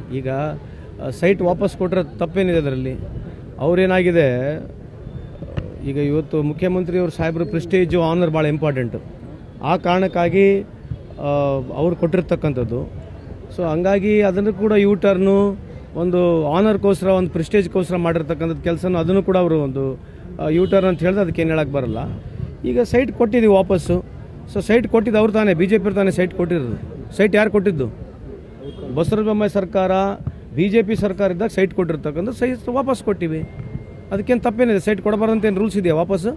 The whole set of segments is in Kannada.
ಈಗ ಸೈಟ್ ವಾಪಸ್ ಕೊಟ್ಟರೆ ತಪ್ಪೇನಿದೆ ಅದರಲ್ಲಿ ಅವ್ರೇನಾಗಿದೆ ಈಗ ಇವತ್ತು ಮುಖ್ಯಮಂತ್ರಿಯವರು ಸಾಹೇಬ್ರ ಪ್ರೆಸ್ಟೇಜು ಆನರ್ ಭಾಳ ಇಂಪಾರ್ಟೆಂಟು ಆ ಕಾರಣಕ್ಕಾಗಿ ಆ, ಅವ್ರು ಕೊಟ್ಟಿರ್ತಕ್ಕಂಥದ್ದು ಸೊ ಹಂಗಾಗಿ ಅದನ್ನು ಕೂಡ ಯೂ ಟರ್ನು ಒಂದು ಆನರ್ಗೋಸ್ಕರ ಒಂದು ಪ್ರೆಸ್ಟೇಜ್ಗೋಸ್ಕರ ಮಾಡಿರ್ತಕ್ಕಂಥದ್ದು ಕೆಲಸನೂ ಅದನ್ನು ಕೂಡ ಅವರು ಒಂದು ಯೂ ಟರ್ನ್ ಅಂತ ಹೇಳಿದ್ರೆ ಅದಕ್ಕೆ ಏನು ಹೇಳಕ್ಕೆ ಬರಲ್ಲ ಈಗ ಸೈಟ್ ಕೊಟ್ಟಿದ್ದೀವಿ ವಾಪಸ್ಸು ಸೊ ಸೈಟ್ ಕೊಟ್ಟಿದ್ದು ಅವ್ರು ತಾನೇ ಬಿ ಜೆ ಪಿ ತಾನೇ ಸೈಟ್ ಕೊಟ್ಟಿರೋದು ಸೈಟ್ ಯಾರು ಕೊಟ್ಟಿದ್ದು ಬಸವರಾಜ ಬೊಮ್ಮಾಯಿ ಸರ್ಕಾರ ಬಿ ಜೆ ಪಿ ಸರ್ಕಾರ ಇದ್ದಾಗ ಸೈಟ್ ಕೊಟ್ಟಿರ್ತಕ್ಕಂಥ ಸೈಟ್ ವಾಪಸ್ ಕೊಟ್ಟಿವಿ ಅದಕ್ಕೇನು ತಪ್ಪೇನಿದೆ ಸೈಟ್ ಕೊಡಬಾರ್ದಂತ ಏನು ರೂಲ್ಸ್ ಇದೆಯಾ ವಾಪಸ್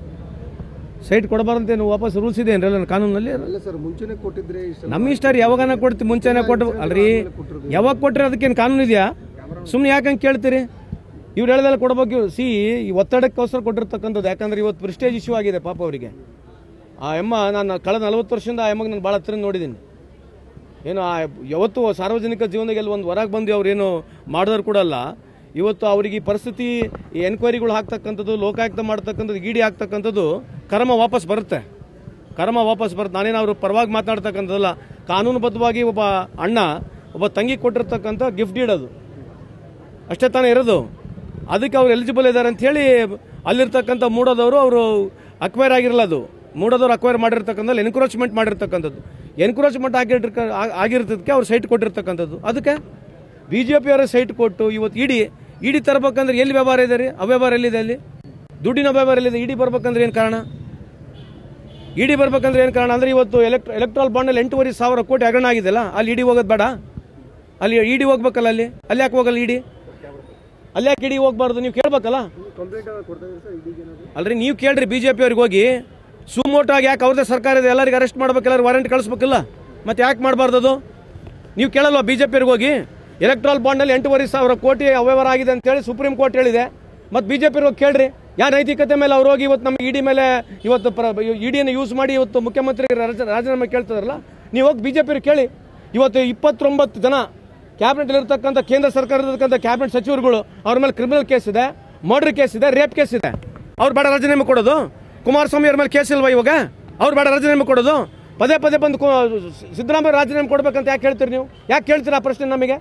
ಸೈಟ್ ಕೊಡಬಾರ್ದಂತ ಏನು ವಾಪಸ್ ರೂಲ್ಸ್ ಇದೆ ಏನ್ರಲ್ಲ ಕಾನೂನಲ್ಲಿ ಅಲ್ಲ ಸರ್ ಮುಂಚೆನೆ ಕೊಟ್ಟಿದ್ರೆ ಇಷ್ಟ ನಮ್ಮ ಇಷ್ಟ ರೀ ಯಾವಾಗನ ಕೊಡ್ತೀವಿ ಮುಂಚೆನೆ ಕೊಟ್ಟು ಅಲ್ರಿ ಯಾವಾಗ ಕೊಟ್ಟರೆ ಅದಕ್ಕೇನು ಕಾನೂನು ಇದೆಯಾ ಸುಮ್ಮನೆ ಯಾಕಂಗೆ ಕೇಳ್ತೀರಿ ಇವ್ರು ಹೇಳ್ದೆಲ್ಲ ಕೊಡಬೇಕು ಸಿ ಈ ಒತ್ತಡಕ್ಕೋಸ್ಕರ ಕೊಟ್ಟಿರ್ತಕ್ಕಂಥದ್ದು ಯಾಕಂದ್ರೆ ಇವತ್ತು ಪ್ರೆಸ್ಟೇಜ್ ಇಶ್ಯೂ ಆಗಿದೆ ಪಾಪ ಅವರಿಗೆ ಆ ಎಮ್ಮ ನಾನು ಕಳೆದ ನಲವತ್ತು ವರ್ಷದಿಂದ ಆ ಎಮ್ಮಗೆ ನಾನು ಭಾಳ ಹತ್ರ ನೋಡಿದ್ದೀನಿ ಏನು ಆ ಯಾವತ್ತು ಸಾರ್ವಜನಿಕ ಜೀವನದಲ್ಲಿ ಒಂದು ಹೊರಗೆ ಬಂದು ಅವ್ರು ಏನು ಮಾಡಿದವ್ರು ಕೂಡ ಅಲ್ಲ ಇವತ್ತು ಅವ್ರಿಗೆ ಈ ಪರಿಸ್ಥಿತಿ ಈ ಎನ್ಕ್ವೈರಿಗಳು ಹಾಕ್ತಕ್ಕಂಥದ್ದು ಲೋಕಾಯುಕ್ತ ಮಾಡ್ತಕ್ಕಂಥದ್ದು ಇಡಿ ಹಾಕ್ತಕ್ಕಂಥದ್ದು ಕರ್ಮ ವಾಪಸ್ ಬರುತ್ತೆ ಕರ್ಮ ವಾಪಸ್ ಬರುತ್ತೆ ನಾನೇನು ಅವ್ರ ಪರವಾಗಿ ಮಾತನಾಡ್ತಕ್ಕಂಥದ್ದಲ್ಲ ಕಾನೂನುಬದ್ಧವಾಗಿ ಒಬ್ಬ ಅಣ್ಣ ಒಬ್ಬ ತಂಗಿ ಕೊಟ್ಟಿರ್ತಕ್ಕಂಥ ಗಿಫ್ಟ್ ಇಡೋದು ಅಷ್ಟೇ ತಾನೇ ಇರೋದು ಅದಕ್ಕೆ ಅವ್ರು ಎಲಿಜಿಬಲ್ ಇದ್ದಾರೆ ಅಂತ ಹೇಳಿ ಅಲ್ಲಿರ್ತಕ್ಕಂಥ ಮೂಡೋದವರು ಅವರು ಅಕ್ವೈರ್ ಆಗಿರಲ್ಲ ಅದು ಮೂಡೋದವ್ರು ಅಕ್ವೈರ್ ಮಾಡಿರ್ತಕ್ಕಂಥದ್ದು ಎನ್ಕ್ರೋಚ್ಮೆಂಟ್ ಮಾಡಿರ್ತಕ್ಕಂಥದ್ದು ಎನ್ಕ್ರೋಚ್ಮೆಂಟ್ ಆಗಿರ್ತ ಆಗಿರ್ತದಕ್ಕೆ ಅವ್ರು ಸೈಟ್ ಕೊಟ್ಟಿರ್ತಕ್ಕಂಥದ್ದು ಅದಕ್ಕೆ ಬಿ ಜೆ ಪಿಯವರ ಸೈಟ್ ಕೊಟ್ಟು ಇವತ್ತು ಇಡಿ ಇಡಿ ತರಬೇಕಂದ್ರೆ ಎಲ್ಲಿ ವ್ಯವಹಾರ ಇದೆ ರೀ ಅವ್ಯವಹಾರ ಎಲ್ಲಿದೆ ಅಲ್ಲಿ ದುಡ್ಡಿನ ವ್ಯವಹಾರ ಎಲ್ಲಿದೆ ಇಡಿ ಬರ್ಬೇಕಂದ್ರೆ ಏನು ಕಾರಣ ಇಡಿ ಬರ್ಬೇಕಂದ್ರೆ ಏನು ಕಾರಣ ಅಂದ್ರೆ ಇವತ್ತು ಎಲೆಕ್ಟ್ರ ಎಲೆಕ್ಟ್ರಾಲ್ ಬಾಂಡಲ್ಲಿ ಎಂಟೂವರೆ ಸಾವಿರ ಕೋಟಿ ಹಗರಣ ಆಗಿದೆಲ್ಲ ಅಲ್ಲಿ ಇಡಿ ಹೋಗೋದು ಬೇಡ ಅಲ್ಲಿ ಇಡಿ ಹೋಗ್ಬೇಕಲ್ಲ ಅಲ್ಲಿ ಅಲ್ಲಿ ಯಾಕೆ ಹೋಗಲ್ಲ ಇಡಿ ಅಲ್ಲಿ ಯಾಕೆ ಇಡಿ ಹೋಗ್ಬಾರ್ದು ನೀವು ಕೇಳ್ಬೇಕಲ್ಲ ಕಂಪ್ಲೇಂಟ್ ಕೊಡ್ತಾ ಇದ್ದಾರೆ ಸರ್ ಇದೀಗ ಏನಾದ್ರು ಅಲ್ರಿ ನೀವು ಕೇಳ್ರಿ ಬಿ ಜೆ ಅವ್ರಿಗೆ ಹೋಗಿ ಸುಮೋಟಾಗಿ ಯಾಕೆ ಅವ್ರದ್ದೇ ಸರ್ಕಾರ ಇದೆ ಎಲ್ಲರಿಗೆ ಅರೆಸ್ಟ್ ಮಾಡ್ಬೇಕು ಎಲ್ಲರೂ ವಾರೆಂಟ್ ಕಳಿಸ್ಬೇಕಲ್ಲ ಮತ್ತೆ ಯಾಕೆ ಮಾಡಬಾರ್ದು ಅದು ನೀವು ಕೇಳಲ್ವಾ ಬಿ ಜೆ ಅವ್ರಿಗೆ ಹೋಗಿ ಎಲೆಕ್ಟ್ರಾಲ್ ಬಾಂಡಲ್ಲಿ ಎಂಟೂವರೆ ಸಾವಿರ ಕೋಟಿ ಅವ್ಯವಹಾರ ಆಗಿದೆ ಅಂತೇಳಿ ಸುಪ್ರೀಂ ಕೋರ್ಟ್ ಹೇಳಿದೆ ಮತ್ತು ಬಿ ಜೆ ಹೋಗಿ ಕೇಳ್ರಿ ಯಾವ ನೈತಿಕತೆ ಮೇಲೆ ಅವ್ರು ಹೋಗಿ ಇವತ್ತು ನಮ್ಮ ಇಡಿ ಮೇಲೆ ಇವತ್ತು ಪ್ರ ಇಡಿಯನ್ನು ಯೂಸ್ ಮಾಡಿ ಇವತ್ತು ಮುಖ್ಯಮಂತ್ರಿ ರಾಜ- ರಾಜೀನಾಮೆ ಕೇಳ್ತಿದಾರಲ್ಲ ನೀವು ಹೋಗಿ ಬಿ ಜೆ ಕೇಳಿ ಇವತ್ತು ಇಪ್ಪತ್ತೊಂಬತ್ತು ಜನ ಕ್ಯಾಬಿನೆಟ್ ಇರ್ತಕ್ಕಂಥ ಕೇಂದ್ರ ಸರ್ಕಾರದಕ್ಕಂಥ ಕ್ಯಾಬಿನೆಟ್ ಸಚಿವರುಗಳು ಅವ್ರ ಮೇಲೆ ಕ್ರಿಮಿನಲ್ ಕೇಸ್ ಇದೆ ಮರ್ಡರ್ ಕೇಸ್ ಇದೆ ರೇಪ್ ಕೇಸ್ ಇದೆ ಅವ್ರು ಬೇಡ ರಾಜೀನಾಮೆ ಕೊಡೋದು ಕುಮಾರಸ್ವಾಮಿ ಅವ್ರ ಮೇಲೆ ಕೇಸ್ ಇಲ್ವಾ ಇವಾಗ ಅವ್ರು ಬೇಡ ರಾಜೀನಾಮೆ ಕೊಡೋದು ಪದೇ ಪದೇ ಬಂದು ಕು- ಸಿದ್ದರಾಮಯ್ಯ ರಾಜೀನಾಮೆ ಕೊಡ್ಬೇಕಂತ ಯಾಕೆ ಹೇಳ್ತೀರಿ ನೀವು ಯಾಕೆ ಕೇಳ್ತೀರಾ ಆ ಪ್ರಶ್ನೆ ನಮಗೆ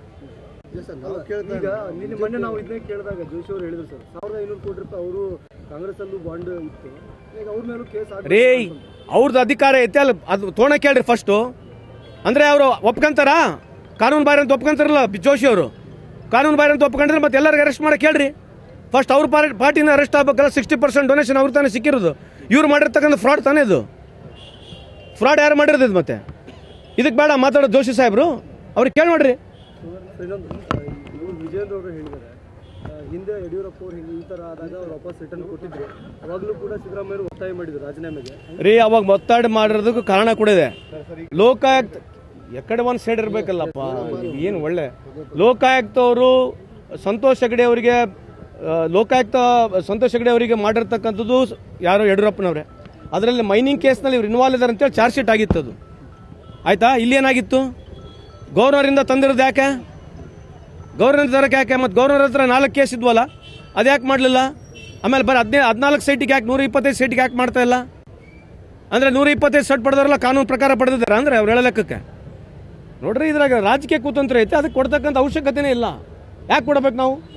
ಈಗ ನಿನ್ನೆ ಮೊನ್ನೆ ನಾವು ಇದನ್ನೇ ಕೇಳಿದಾಗ ಜೋಶಿ ಅವರು ಹೇಳಿದ್ರು ಸರ್ ಸಾವಿರದ ಐನೂರು ಕೋಟಿ ರೂಪಾಯಿ ಅವರು ಕಾಂಗ್ರೆಸ್ ಅಲ್ಲೂ ಬಾಂಡ್ ಇತ್ತು ಈಗ ಅವ್ರ ಮೇಲೂ ಕೇಸ್ ಆಗಿ ರೀ ಅವ್ರದ್ದು ಅಧಿಕಾರ ಐತೆ ಅಲ್ಲಿ ಅದು ತೋಣ ಕೇಳ್ರಿ ಫಸ್ಟು ಅಂದ್ರೆ ಅವರು ಒಪ್ಕೊಂತಾರ ಕಾನೂನು ಬಾಹಿರ ಅಂತ ಒಪ್ಕೊಂತಾರಲ್ಲ ಬಿ- ಜೋಶಿ ಅವರು ಕಾನೂನು ಬಾಹಿರ ಅಂತ ಒಪ್ಕೊಂಡ್ರೆ ಮತ್ತೆ ಎಲ್ಲರಿಗೂ ಅರೆಸ್ಟ್ ಮಾಡಕ್ಕೆ ಹೇಳ್ರಿ ಫಸ್ಟ್ ಅವ್ರ ಪಾರ್ಟಿ ಪಾರ್ಟಿನ ಅರೆಸ್ಟ್ ಆಗ್ಬೇಕಲ್ಲ ಸಿಕ್ಸ್ಟಿ ಪರ್ಸೆಂಟ್ ಡೊನೇಷನ್ ಅವ್ರು ತಾನೇ ಸಿಕ್ಕಿರೋದು ಇವ್ರು ಮಾಡಿರ್ತಕ್ಕಂಥ ಫ್ರಾಡ್ ತಾನೇ ಇದು ಫ್ರಾಡ್ ಯಾರು ಮಾಡಿರೋದು ಇದು ಮತ್ತೆ ಇದಕ್ಕೆ ಬೇಡ ಮಾತಾಡೋದು ಜೋಶಿ ಸಾಹೇಬ್ರು ಅವ್ರಿಗೆ ಕೇಳಿ ನೋಡ್ರಿ ಸರ್, ಇನ್ನೊಂದು ಇವರು ವಿಜೇಂದ್ರ ಅವರು ಹೇಳಿದ್ದಾರೆ ಆ, ಹಿಂದೆ ಯಡಿಯೂರಪ್ಪ ಅವರು ಹಿಂಗೆ ಈ ಥರ ಆದಾಗ ಅವ್ರು ವಾಪಸ್ ರಿಟರ್ನ್ ಕೊಟ್ಟಿದ್ರು ಅವಾಗಲೂ ಕೂಡ ಸಿದ್ದರಾಮಯ್ಯ ಅವರು ಒತ್ತಾಯ ಮಾಡಿದ್ರು ರಾಜೀನಾಮೆಗೆ ರೀ ಅವಾಗ ಒತ್ತಡ ಮಾಡಿರೋದಕ್ಕೂ ಕಾರಣ ಕೂಡ ಇದೆ ಲೋಕಾಯುಕ್ತ ಎಕಡೆ ಒಂದು ಸೈಡ್ ಇರಬೇಕಲ್ಲಪ್ಪ ಏನು ಒಳ್ಳೆ ಲೋಕಾಯುಕ್ತ ಅವರು ಸಂತೋಷ್ ಹೆಗಡೆ ಅವರಿಗೆ ಆ, ಲೋಕಾಯುಕ್ತ ಸಂತೋಷ್ ಹೆಗಡೆ ಅವರಿಗೆ ಮಾಡಿರ್ತಕ್ಕಂಥದ್ದು ಯಾರು ಯಡಿಯೂರಪ್ಪನವ್ರೆ ಅದರಲ್ಲಿ ಮೈನಿಂಗ್ ಕೇಸ್ನಲ್ಲಿ ಇವ್ರು ಇನ್ವಾಲ್ವ್ ಇದ್ದಾರೆ ಅಂತೇಳಿ ಚಾರ್ಜ್ ಶೀಟ್ ಆಗಿತ್ತು ಅದು ಆಯ್ತಾ ಇಲ್ಲಿ ಏನಾಗಿತ್ತು ಗೌರ್ನರಿಂದ ತಂದಿರೋದು ಯಾಕೆ ಗೌರ್ನರ್ ತರಕ್ಕೆ ಯಾಕೆ ಮತ್ತು ಗೌರ್ನರ್ ಹತ್ರ ನಾಲ್ಕು ಕೇಸ್ ಇದ್ವಲ್ಲ ಅದು ಯಾಕೆ ಮಾಡಲಿಲ್ಲ ಆಮೇಲೆ ಬರೀ ಹದಿನೈದು ಹದಿನಾಲ್ಕು ಸೈಟಿಗೆ ಯಾಕೆ ನೂರ ಇಪ್ಪತ್ತೈದು ಸೈಟಿಗೆ ಯಾಕೆ ಮಾಡ್ತಾ ಇಲ್ಲ ಅಂದರೆ ನೂರ ಇಪ್ಪತ್ತೈದು ಸೆಟ್ ಪಡೆದವರೆಲ್ಲ ಕಾನೂನು ಪ್ರಕಾರ ಪಡೆದಿದ್ದಾರೆ ಅಂದರೆ ಅವ್ರು ಹೇಳೋ ಲೆಕ್ಕಕ್ಕೆ ನೋಡ್ರಿ ಇದ್ರಾಗ ರಾಜಕೀಯ ಕುತಂತ್ರ ಐತೆ ಅದಕ್ಕೆ ಕೊಡ್ತಕ್ಕಂಥ ಅವಶ್ಯಕತೆನೇ ಇಲ್ಲ ಯಾಕೆ ಕೊಡ್ಬೇಕು ನಾವು